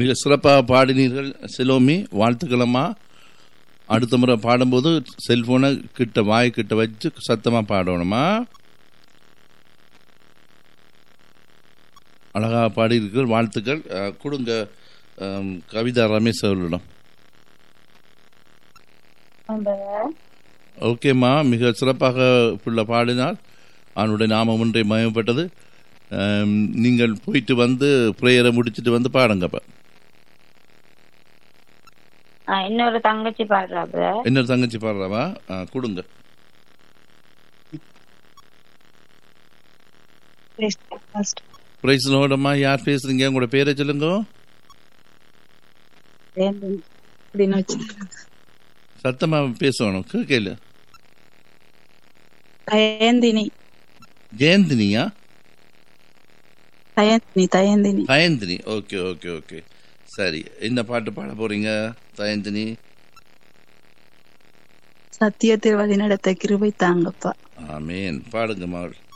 மிக சிறப்பாக பாடினீர்கள் செலோமி வாழ்த்துக்களம்மா அடுத்த முறை பாடும்போது செல்போனை கிட்ட வாய் கிட்ட வச்சு சத்தமாக பாடணுமா அழகாக பாடியிருக்கீர்கள் வாழ்த்துக்கள் அஹ், கொடுங்க அம், கவிதா ரமேஷ் அவர்களிடம் ஓகேம்மா மிக சிறப்பாக புள்ள பாடினார் அவனுடைய நாமம் ஒன்றை மயப்பட்டது அம், நீங்கள் போயிட்டு வந்து ப்ரேயரை முடிச்சிட்டு வந்து பாடுங்கப்பா ஆ, இன்னொரு தங்கச்சி பாடுறா பிரதர் இன்னொரு தங்கச்சி பாடுறாவா ஆ, கொடுங்க பிரைஸ் லோடம்மா யார் பேசுறீங்க உங்களோட பேரை சொல்லுங்க சத்தமா பேசணும் கேட்கல தயந்தினி ஜெயந்தினியா Dhayanthini Dhayanthini Dhayanthini okay okay okay சரி என்ன பாட்டு பாட போறீங்க தயந்தினி சத்தியத்தில் வழிநடத்த கிருபை தாங்கப்பா ஆமேன் பாடுங்க மகள்